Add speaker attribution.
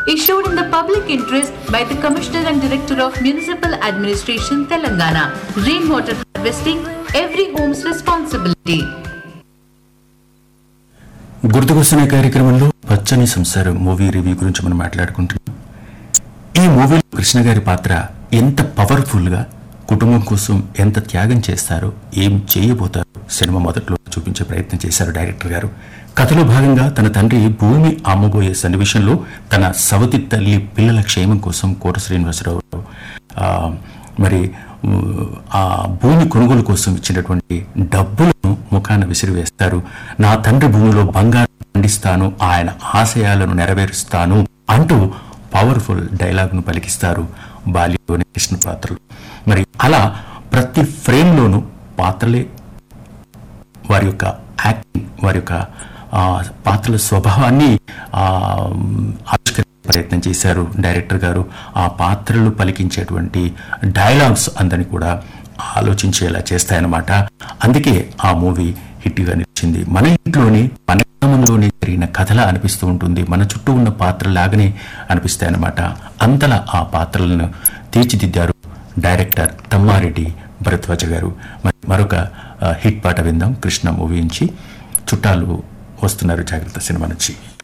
Speaker 1: issued in the public interest by the Commissioner and Director of Municipal Administration, Telangana. Rainwater harvesting, every home's responsibility.
Speaker 2: గుర్తుకొస్తున్న కార్యక్రమంలో పచ్చని సంసారం movie review గురించి మనం మాట్లాడుకుంటున్నాం ఈ మూవీలో కృష్ణ గారి పాత్ర ఎంత పవర్ఫుల్ గా కుటుంబం కోసం ఎంత త్యాగం చేస్తారో ఏం చేయబోతారో సినిమా మొదట్లో చూపించే ప్రయత్నం చేశారు డైరెక్టర్ గారు కథలో భాగంగా తన తండ్రి భూమి అమ్మబోయే సన్నివేశంలో తన సవతి తల్లి పిల్లల క్షేమం కోసం కోట శ్రీనివాసరావు ఆ, మరి ఉ, ఆ భూమి కొనుగోలు కోసం ఇచ్చినటువంటి డబ్బులను ముఖాన విసిరివేస్తారు నా తండ్రి భూమిలో బంగారం పండిస్తాను ఆయన ఆశయాలను నెరవేరుస్తాను అంటూ పవర్ఫుల్ డైలాగ్ను పలికిస్తారు బాల్యంలోని కృష్ణ పాత్రలు మరి అలా ప్రతి ఫ్రేమ్లోనూ పాత్రలే వారి యొక్క యాక్టింగ్ వారి యొక్క ఆ, పాత్రల స్వభావాన్ని ఆ, ఆవిష్కరించే ప్రయత్నం చేశారు డైరెక్టర్ గారు ఆ పాత్రలు పలికించేటువంటి డైలాగ్స్ అందరినీ కూడా ఆలోచించేలా చేస్తాయన్నమాట అందుకే ఆ మూవీ హిట్గా నిలిచింది మన ఇంట్లోని మన గ్రామంలోనే జరిగిన కథలా అనిపిస్తూ ఉంటుంది మన చుట్టూ ఉన్న పాత్రలాగానే అనిపిస్తాయన్నమాట అంతలా ఆ పాత్రలను తీర్చిదిద్దారు డైరెక్టర్ తమ్మారెడ్డి భరద్వాజ గారు మరి మరొక ఆ, హిట్ పాట విందాం కృష్ణ మూవీ నుంచి చుట్టాలు వస్తున్నారు జాగ్రత్త సినిమా నుంచి